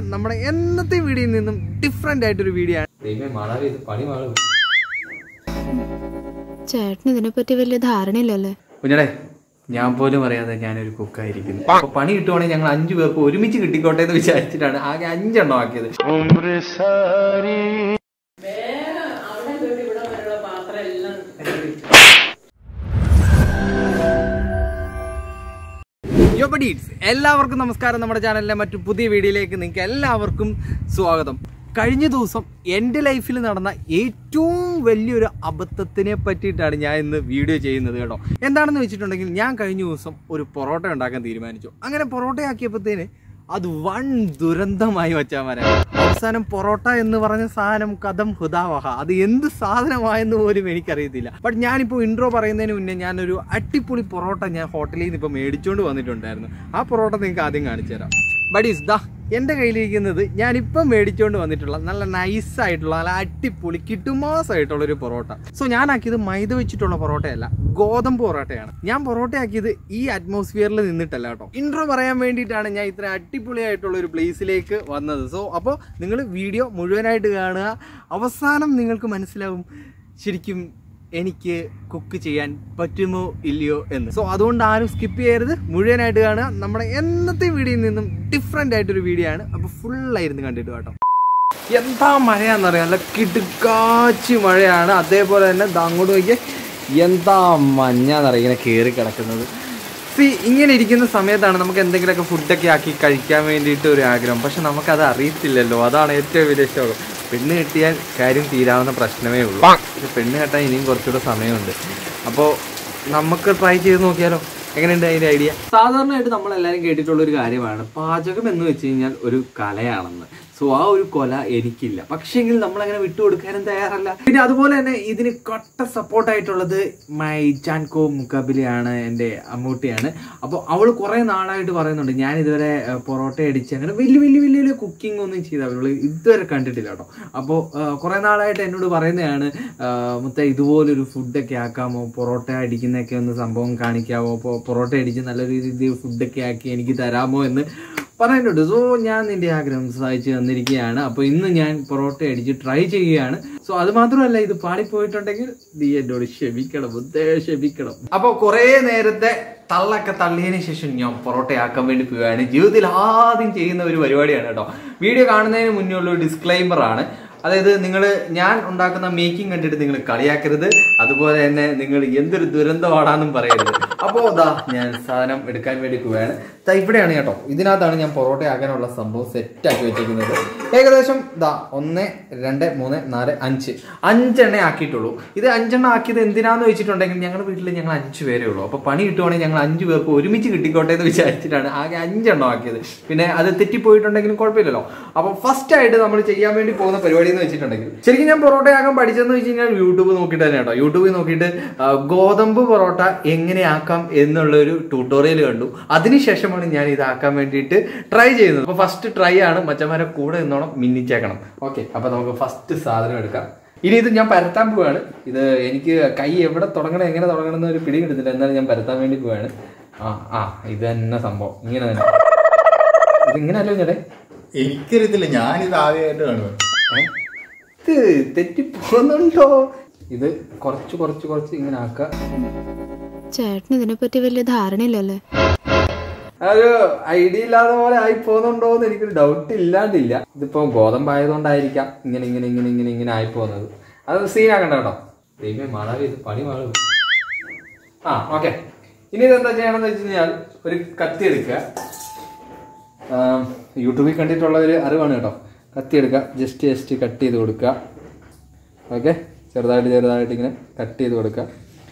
നമ്മുടെ എന്നത്തെ വീഡിയോയിൽ നിന്നും ഡിഫറെന്റ് ആയിട്ടൊരു വീഡിയോ ആണ് ദൈവമേ മഴ പെയ്ത് പണി മാറും ചേട്ടന് ഇതിനെപ്പറ്റി വലിയ ധാരണയില്ലല്ലേ കുഞ്ഞടെ ഞാൻ പോലും അറിയാതെ ഞാനൊരു കുക്കായിരിക്കുന്നു അപ്പൊ പണി കിട്ടുവാണെങ്കിൽ ഞങ്ങൾ അഞ്ചു പേർക്ക് ഒരുമിച്ച് കിട്ടിക്കോട്ടെ എന്ന് വിചാരിച്ചിട്ടാണ് ആകെ അഞ്ചെണ്ണം ആക്കിയത് യോ ബഡീസ് എല്ലാവർക്കും നമസ്കാരം നമ്മുടെ ചാനലിലെ മറ്റു പുതിയ വീഡിയോയിലേക്ക് നിങ്ങൾക്ക് എല്ലാവർക്കും സ്വാഗതം കഴിഞ്ഞ ദിവസം എൻ്റെ ലൈഫിൽ നടന്ന ഏറ്റവും വലിയൊരു അബദ്ധത്തിനെ പറ്റിയിട്ടാണ് ഞാൻ ഇന്ന് വീഡിയോ ചെയ്യുന്നത് കേട്ടോ എന്താണെന്ന് വെച്ചിട്ടുണ്ടെങ്കിൽ ഞാൻ കഴിഞ്ഞ ദിവസം ഒരു പൊറോട്ട ഉണ്ടാക്കാൻ തീരുമാനിച്ചു അങ്ങനെ പൊറോട്ട ആക്കിയപ്പോഴത്തേന് അത് വൺ ദുരന്തമായി വച്ചാൽ വരാം അവസാനം പൊറോട്ട എന്ന് പറഞ്ഞ സാധനം കഥം ഹുദാവഹ അത് എന്ത് സാധനമായെന്ന് പോലും എനിക്കറിയത്തില്ല ബട്ട് ഞാനിപ്പോൾ ഇൻട്രോ പറയുന്നതിന് മുന്നേ ഞാനൊരു അട്ടിപ്പൊളി പൊറോട്ട ഞാൻ ഹോട്ടലിൽ നിന്ന് ഇപ്പോൾ മേടിച്ചുകൊണ്ട് വന്നിട്ടുണ്ടായിരുന്നു ആ പൊറോട്ട നിങ്ങൾക്ക് ആദ്യം കാണിച്ചു തരാം ബഡീസ് ദാ എൻ്റെ കയ്യിലിരിക്കുന്നത് ഞാനിപ്പം മേടിച്ചുകൊണ്ട് വന്നിട്ടുള്ള നല്ല നൈസ് ആയിട്ടുള്ള നല്ല അടിപൊളി കിട്ടുമാസമായിട്ടുള്ള ഒരു പൊറോട്ട സോ ഞാനാക്കിയത് മൈദ വെച്ചിട്ടുള്ള പൊറോട്ടയല്ല ഗോതമ്പ് പൊറോട്ടയാണ് ഞാൻ പൊറോട്ട ആക്കിയത് ഈ അറ്റ്മോസ്ഫിയറിൽ നിന്നിട്ടല്ല കേട്ടോ ഇൻട്രോ പറയാൻ വേണ്ടിയിട്ടാണ് ഞാൻ ഇത്ര അടിപൊളിയായിട്ടുള്ള ഒരു പ്ലേസിലേക്ക് വന്നത് സോ അപ്പോൾ നിങ്ങൾ വീഡിയോ മുഴുവനായിട്ട് കാണുക അവസാനം നിങ്ങൾക്ക് മനസ്സിലാവും ശരിക്കും എനിക്ക് കുക്ക് ചെയ്യാൻ പറ്റുമോ ഇല്ലയോ എന്ന് സോ അതുകൊണ്ട് ആരും സ്കിപ്പ് ചെയ്യരുത് മുഴുവനായിട്ട് കാണുക നമ്മുടെ എന്നത്തെ വീഡിയോയിൽ നിന്നും ഡിഫറെൻ്റ് ആയിട്ടൊരു വീഡിയോ ആണ് അപ്പോൾ ഫുള്ളായിരുന്നു കണ്ടിട്ട് കേട്ടോ എന്താ മഴയാണെന്നറിയാം നല്ല കിടുക്കാച്ചി മഴയാണ് അതേപോലെ തന്നെ ദാ അങ്ങോട്ട് നോക്കിയാൽ എന്താ മഞ്ഞാന്നറിയാം ഇങ്ങനെ കയറി കിടക്കുന്നത് സി ഇങ്ങനെ ഇരിക്കുന്ന സമയത്താണ് നമുക്ക് എന്തെങ്കിലുമൊക്കെ ഫുഡൊക്കെ ആക്കി കഴിക്കാൻ വേണ്ടിയിട്ട് ഒരു ആഗ്രഹം പക്ഷെ നമുക്കത് അറിയത്തില്ലല്ലോ അതാണ് ഏറ്റവും വലിയ ശോകം പെണ്ണ് കിട്ടിയാൽ കാര്യം തീരാവുന്ന പ്രശ്നമേ ഉള്ളൂ പക്ഷെ പെണ്ണ് കെട്ടാൻ ഇനിയും കുറച്ചുകൂടെ സമയമുണ്ട് അപ്പോൾ നമുക്ക് ട്രൈ ചെയ്ത് നോക്കിയാലോ എങ്ങനെയുണ്ട് അതിൻ്റെ ഐഡിയ സാധാരണയായിട്ട് നമ്മൾ എല്ലാവരും കേട്ടിട്ടുള്ള ഒരു കാര്യമാണ് പാചകം എന്ന് വെച്ച് കഴിഞ്ഞാൽ ഒരു കലയാണെന്ന് സോ ആ ഒരു കൊല എനിക്കില്ല പക്ഷേങ്കിൽ നമ്മളങ്ങനെ വിട്ടുകൊടുക്കാനും തയ്യാറല്ല പിന്നെ അതുപോലെ തന്നെ ഇതിന് കട്ട സപ്പോർട്ടായിട്ടുള്ളത് മൈ ജാൻകോ മുക്കാബിലയാണ് എൻ്റെ അമ്മൂട്ടിയാണ് അപ്പോൾ അവൾ കുറേ നാളായിട്ട് പറയുന്നുണ്ട് ഞാൻ ഇതുവരെ ഏഹ്, പൊറോട്ട അടിച്ച് അങ്ങനെ വലിയ വലിയ വലിയ വലിയ കുക്കിംഗ് ഒന്നും ചെയ്ത അവൾ ഇതുവരെ കണ്ടിട്ടില്ല കേട്ടോ അപ്പോൾ കുറേ നാളായിട്ട് എന്നോട് പറയുന്നതാണ് ആഹ്, മുത്ത ഇതുപോലൊരു ഫുഡൊക്കെ ആക്കാമോ പൊറോട്ട അടിക്കുന്നൊക്കെ ഒന്ന് സംഭവം കാണിക്കാമോ അപ്പോൾ പൊറോട്ട അടിച്ച് നല്ല രീതിയിൽ ഫുഡൊക്കെ ആക്കി എനിക്ക് തരാമോ എന്ന് പറയുന്നുണ്ട് സോ ഞാൻ നിന്റെ ആഗ്രഹം സഹായിച്ച് തന്നിരിക്കുകയാണ് അപ്പോൾ ഇന്ന് ഞാൻ പൊറോട്ട അടിച്ച് ട്രൈ ചെയ്യുകയാണ് സോ അത് മാത്രമല്ല ഇത് പാളിപ്പോയിട്ടുണ്ടെങ്കിൽ നീ എന്നോട് ക്ഷമിക്കണം മുത്തേ ക്ഷമിക്കണം അപ്പോൾ കുറേ നേരത്തെ തള്ളൊക്കെ തള്ളിയതിന് ശേഷം ഞാൻ പൊറോട്ടയാക്കാൻ വേണ്ടി പോവുകയാണ് ജീവിതത്തിൽ ആദ്യം ചെയ്യുന്ന ഒരു പരിപാടിയാണ് കേട്ടോ വീഡിയോ കാണുന്നതിന് മുന്നേ ഉള്ള ഒരു ഡിസ്ക്ലൈമർ ആണ് അതായത് നിങ്ങൾ ഞാൻ ഉണ്ടാക്കുന്ന മേക്കിംഗ് കണ്ടിട്ട് നിങ്ങൾ കളിയാക്കരുത് അതുപോലെ തന്നെ നിങ്ങൾ എന്തൊരു ദുരന്തമാടാന്നും പറയരുത് അപ്പോൾ ദാ ഞാൻ സാധനം എടുക്കാൻ വേണ്ടി പോവുകയാണ് ദാ ഇവിടെയാണ് കേട്ടോ ഇതിനകത്താണ് ഞാൻ പൊറോട്ട ആക്കാനുള്ള സംഭവം സെറ്റ് ആക്കി വെച്ചേക്കുന്നത് ഏകദേശം ദാ ഒന്ന് രണ്ട് മൂന്ന് നാല് അഞ്ച് അഞ്ചെണ്ണ ആക്കിയിട്ടുള്ളൂ ഇത് അഞ്ചെണ്ണം ആക്കിയത് എന്തിനാന്ന് വെച്ചിട്ടുണ്ടെങ്കിൽ ഞങ്ങളുടെ വീട്ടിൽ ഞങ്ങൾ അഞ്ച് പേരേ ഉള്ളൂ അപ്പോൾ പണി കിട്ടുവാണെങ്കിൽ ഞങ്ങൾ അഞ്ച് പേർക്ക് ഒരുമിച്ച് കിട്ടിക്കോട്ടെ എന്ന് വിചാരിച്ചിട്ടാണ് ആകെ അഞ്ചെണ്ണം ആക്കിയത് പിന്നെ അത് തെറ്റിപ്പോയിട്ടുണ്ടെങ്കിലും കുഴപ്പമില്ലല്ലോ അപ്പോൾ ഫസ്റ്റ് ആയിട്ട് നമ്മൾ ചെയ്യാൻ വേണ്ടി പോകുന്ന പരിപാടി എന്ന് വെച്ചിട്ടുണ്ടെങ്കിൽ ശരിക്കും ഞാൻ പൊറോട്ട ആക്കാൻ പഠിച്ചതെന്ന് വെച്ച് കഴിഞ്ഞാൽ യൂട്യൂബ് നോക്കിയിട്ട് തന്നെ കേട്ടോ യൂട്യൂബിൽ നോക്കിയിട്ട് ആ, ഗോതമ്പ് പൊറോട്ട എങ്ങനെ ആക്കാം എന്നുള്ള ഒരു ട്യൂട്ടോറിയൽ കണ്ടു അതിനുശേഷമാണ് ഞാൻ ഇതാക്കാൻ വേണ്ടിയിട്ട് ട്രൈ ചെയ്യുന്നത് അപ്പോൾ ഫസ്റ്റ് ട്രൈ ആണ് മച്ചന്മാരെ കൂടെ നിന്നോണം മിന്നിച്ചേക്കണം ഓക്കെ അപ്പോൾ നമുക്ക് ഫസ്റ്റ് സാധനം എടുക്കാം ഇനി ഇത് ഞാൻ പരത്താൻ പോവാണ് ഇത് എനിക്ക് കൈ എവിടെ തുടങ്ങണം എങ്ങനെ തുടങ്ങണം എന്ന് ഒരു പിടി കിട്ടുന്നില്ല എന്നാലും ഞാൻ പരത്താൻ വേണ്ടി പോവാണ് ആ ആ ഇത് തന്നെ സംഭവം ഇങ്ങനെ തന്നെ ഇത് ഇങ്ങനെയല്ലോ ചേട്ടേ എനിക്കറിയത്തില്ല ഞാനിത് ആദ്യമായിട്ട് കാണുക ഇത് തെറ്റിപ്പോകുന്നുണ്ടോ ഇത് കുറച്ച് കുറച്ച് കുറച്ച് ഇങ്ങനെ ആക്കുക ചേട്ടന് ഇതിനെപ്പറ്റി വലിയ ധാരണയില്ലല്ലേ ഒരു ഐഡിയ ഇല്ലാതെ പോലെ ആയി പോകുന്നുണ്ടോ എന്ന് എനിക്കൊരു ഡൗട്ട് ഇല്ലാണ്ടില്ല ഇതിപ്പോ ഗോതമ്പായതുകൊണ്ടായിരിക്കാം ഇങ്ങനെ ഇങ്ങനെ ഇങ്ങനെ ഇങ്ങനെ ഇങ്ങനെ ആയി പോകുന്നത് അത് സീനാക്കണ്ട കേട്ടോ ദൈവമേ മഴ പെയ്ത് പണി മാറും ആ ഓക്കെ ഇനി ഇതെന്താ ചെയ്യണമെന്ന് വെച്ച് കഴിഞ്ഞാൽ ഒരു കത്തി എടുക്കുക ആം, യൂട്യൂബിൽ കണ്ടിട്ടുള്ള ഒരു അറിവാണ് കേട്ടോ കത്തി എടുക്കുക ജസ്റ്റ് ജസ്റ്റ് കട്ട് ചെയ്ത് കൊടുക്കുക ഓക്കെ ചെറുതായിട്ട് ചെറുതായിട്ട് ഇങ്ങനെ കട്ട് ചെയ്ത് കൊടുക്കുക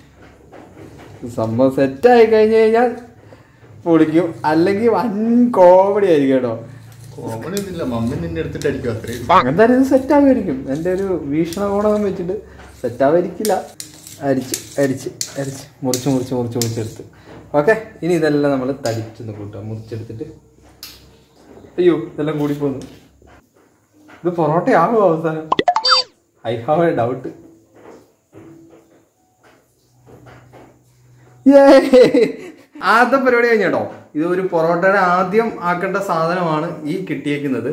സംഭവം സെറ്റായി കഴിഞ്ഞ് കഴിഞ്ഞാൽ പൊളിക്കും അല്ലെങ്കിൽ വൻ കോമഡി ആയിരിക്കും കേട്ടോ കോമഡി ഒന്നുമില്ല മമ്മി നിന്നെ എടുത്തിട്ട് അടിക്കും അത്രയും എന്തായാലും ഇത് സെറ്റാവുമായിരിക്കും എൻ്റെ ഒരു വീക്ഷണകോണം വെച്ചിട്ട് സെറ്റാവായിരിക്കില്ല അരിച്ച് അരിച്ച് അരിച്ച് മുറിച്ച് മുറിച്ച് മുറിച്ച് മുറിച്ചെടുത്ത് ഓക്കെ ഇനി ഇതെല്ലാം നമ്മൾ തടിച്ചൊന്ന് കൂട്ടുക മുറിച്ചെടുത്തിട്ട് അയ്യോ ഇതെല്ലാം കൂടി പോന്നു ഇത് പൊറോട്ട ആകുമോ അവസാനം ഐ ഹാവ് എ ഡൗട്ട് ആദ്യത്തെ പരിപാടി കഴിഞ്ഞ കേട്ടോ ഇത് ഒരു പൊറോട്ടയുടെ ആദ്യം ആക്കേണ്ട സാധനമാണ് ഈ കിട്ടിയേക്കുന്നത്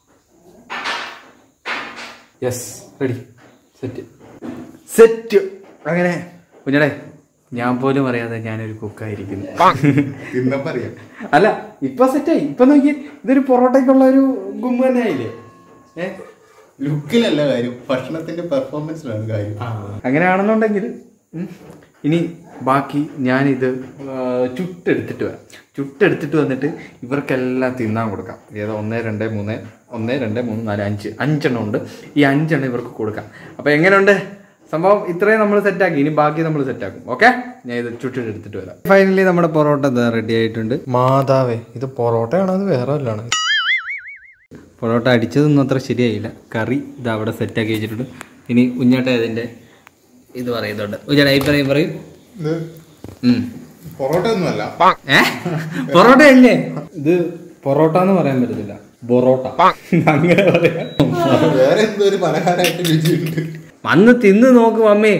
യെസ് റെഡി സെറ്റ് സെറ്റ് അങ്ങനെ കുഞ്ഞടേ ഞാൻ പോലും അറിയാതെ ഞാനൊരു കുക്കായിരിക്കുന്നു തിന്നപ്പോ അറിയാം അല്ല ഇപ്പൊ സെറ്റായി ഇപ്പൊ നോക്കി ഇതൊരു പൊറോട്ടയ്ക്കുള്ള ഒരു ഗുമ്മ തന്നെ ആയില്ലേ ഏ ലുക്കിലല്ല കാര്യം ഭക്ഷണത്തിന്റെ പെർഫോമൻസിലാണ് കാര്യം അങ്ങനെയാണെന്നുണ്ടെങ്കിൽ ഉം, ഇനി ബാക്കി ഞാനിത് ആ, ചുട്ടെടുത്തിട്ട് വരാം ചുട്ടെടുത്തിട്ട് വന്നിട്ട് ഇവർക്കെല്ലാം തിന്നാൻ കൊടുക്കാം ഏതോ ഒന്ന് രണ്ട് മൂന്ന് ഒന്ന് രണ്ട് മൂന്ന് നാല് അഞ്ച് അഞ്ചെണ്ണം ഉണ്ട് ഈ അഞ്ചെണ്ണം ഇവർക്ക് കൊടുക്കാം അപ്പോൾ എങ്ങനെയുണ്ട് സംഭവം ഇത്രയും നമ്മൾ സെറ്റാക്കി ഇനി ബാക്കി നമ്മൾ സെറ്റാക്കും ഓക്കെ ഞാൻ ഇത് ചുട്ടെടുത്തിട്ട് വരാം ഫൈനലി നമ്മുടെ പൊറോട്ട റെഡി ആയിട്ടുണ്ട് മാതാവേ ഇത് പൊറോട്ടയാണോ അത് വേറെ വല്ലാണ് പൊറോട്ട അടിച്ചതൊന്നും അത്ര ശരിയായില്ല കറി ഇത് അവിടെ സെറ്റാക്കി വെച്ചിട്ടുണ്ട് ഇനി ഉഞ്ഞാട്ട ഇതിൻ്റെ ഇത് പറയുന്നുണ്ട് ഉഞ്ഞാട്ട ഈ പറയും പറയും ഇത് ഉം. പൊറോട്ട ഒന്നുമല്ല ഏ പൊറോട്ട അല്ലേ ഇത് പൊറോട്ട എന്ന് പറയാൻ പറ്റത്തില്ല പൊറോട്ട അങ്ങനെ പറയാം വേറെ എന്തോ ഒരു പലഹാരമായിട്ട് രുചിയുണ്ട് വന്ന് തിന്ന് നോക്ക് മമ്മി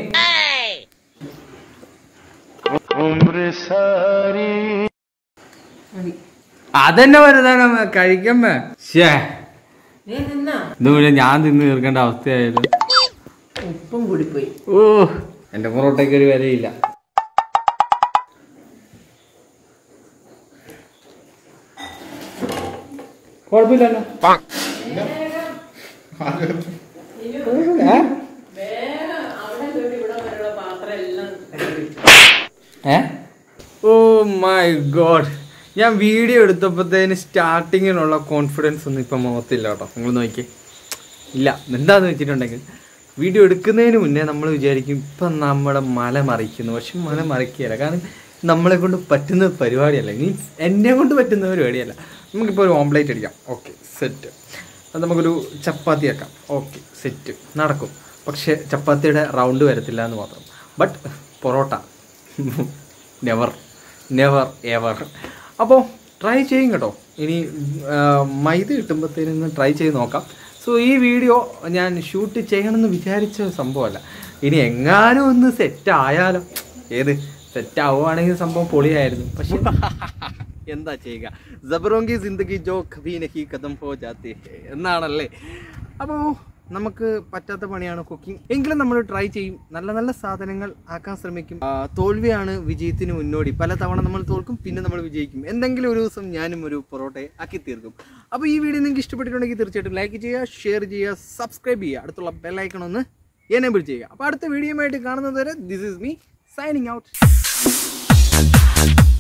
അതെന്നെ വരുതാണ് കഴിക്കമ്മ ശ്ശേ ഇത് മുഴുവൻ ഞാൻ തിന്ന് തീർക്കേണ്ട അവസ്ഥയായാലും ഉപ്പും കൂടിപ്പോയി ഓ എന്റെ പൊറോട്ടയ്ക്ക് ഒരു വിലയില്ല കുഴപ്പമില്ലല്ലോ ഏ? ഏ ഓ മൈ ഗോഡ് ഞാൻ വീഡിയോ എടുത്തപ്പോഴത്തേന് സ്റ്റാർട്ടിങ്ങിനുള്ള കോൺഫിഡൻസ് ഒന്നും ഇപ്പം മുഖത്തില്ല കേട്ടോ നിങ്ങൾ നോക്കിയേ ഇല്ല എന്താന്ന് വെച്ചിട്ടുണ്ടെങ്കിൽ വീഡിയോ എടുക്കുന്നതിന് മുന്നേ നമ്മൾ വിചാരിക്കും ഇപ്പം നമ്മുടെ മല മറിക്കുന്നു പക്ഷെ മല മറിക്കുകയല്ല കാരണം നമ്മളെ കൊണ്ട് പറ്റുന്ന പരിപാടിയല്ല മീൻസ് എന്നെ കൊണ്ട് പറ്റുന്ന പരിപാടിയല്ല നമുക്കിപ്പോൾ ഒരു ഓംപ്ലേറ്റ് അടിക്കാം ഓക്കെ സെറ്റ് അത് നമുക്കൊരു ചപ്പാത്തി ആക്കാം ഓക്കെ സെറ്റ് നടക്കും പക്ഷേ ചപ്പാത്തിയുടെ റൗണ്ട് വരത്തില്ല എന്ന് മാത്രം but parotta never never ever അപ്പോൾ ട്രൈ ചെയ്യും കേട്ടോ ഇനി ആ, മൈദ കിട്ടുമ്പോഴത്തേനും ട്രൈ ചെയ്ത് നോക്കാം സോ ഈ വീഡിയോ ഞാൻ ഷൂട്ട് ചെയ്യണമെന്ന് വിചാരിച്ച സംഭവമല്ല ഇനി എങ്ങാനും ഒന്ന് സെറ്റ് ആയാലോ ഏത് സെറ്റ് ആവുകയാണെങ്കിൽ സംഭവം പൊളിയായിരുന്നു പക്ഷെ എന്താ ചെയ്യുക ജബറോങ്കി ജിന്ദഗി ജോ കഭി നഹി കദം ഹോ ജാത്തി ഹെ എന്നാണല്ലേ അപ്പോൾ നമുക്ക് പറ്റാത്ത പണിയാണ് കുക്കിംഗ് എങ്കിലും നമ്മൾ ട്രൈ ചെയ്യും നല്ല നല്ല സാധനങ്ങൾ ആക്കാൻ ശ്രമിക്കും ആ, തോൽവിയാണ് വിജയത്തിന് മുന്നോടി പല തവണ നമ്മൾ തോൽക്കും പിന്നെ നമ്മൾ വിജയിക്കും എന്തെങ്കിലും ഒരു ദിവസം ഞാനും ഒരു പൊറോട്ടയെ ആക്കി തീർക്കും അപ്പോൾ ഈ വീഡിയോ നിങ്ങൾക്ക് ഇഷ്ടപ്പെട്ടിട്ടുണ്ടെങ്കിൽ തീർച്ചയായിട്ടും ലൈക്ക് ചെയ്യുക ഷെയർ ചെയ്യുക സബ്സ്ക്രൈബ് ചെയ്യുക അടുത്തുള്ള ബെല്ലൈക്കൺ ഒന്ന് എനേബിൾ ചെയ്യുക അപ്പോൾ അടുത്ത വീഡിയോ ആയിട്ട് കാണുന്നത് വരെ this is me signing out